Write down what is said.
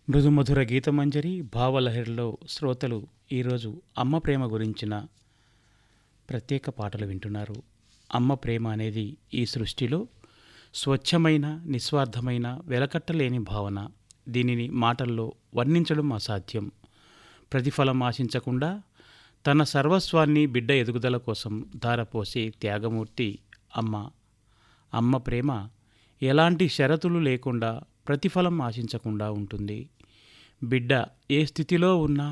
మృదుమధుర గీతమంజరి భావలహరిలో శ్రోతలు ఈరోజు అమ్మ ప్రేమ గురించిన ప్రత్యేక పాటలు వింటున్నారు అమ్మ ప్రేమ అనేది ఈ సృష్టిలో స్వచ్ఛమైన నిస్వార్థమైన వెలకట్టలేని భావన దీనిని మాటల్లో వర్ణించడం అసాధ్యం ప్రతిఫలం ఆశించకుండా తన సర్వస్వాన్ని బిడ్డ ఎదుగుదల కోసం ధారపోసే త్యాగమూర్తి అమ్మ అమ్మ ప్రేమ ఎలాంటి షరతులు లేకుండా ప్రతిఫలం ఆశించకుండా ఉంటుంది బిడ్డ ఏ స్థితిలో ఉన్నా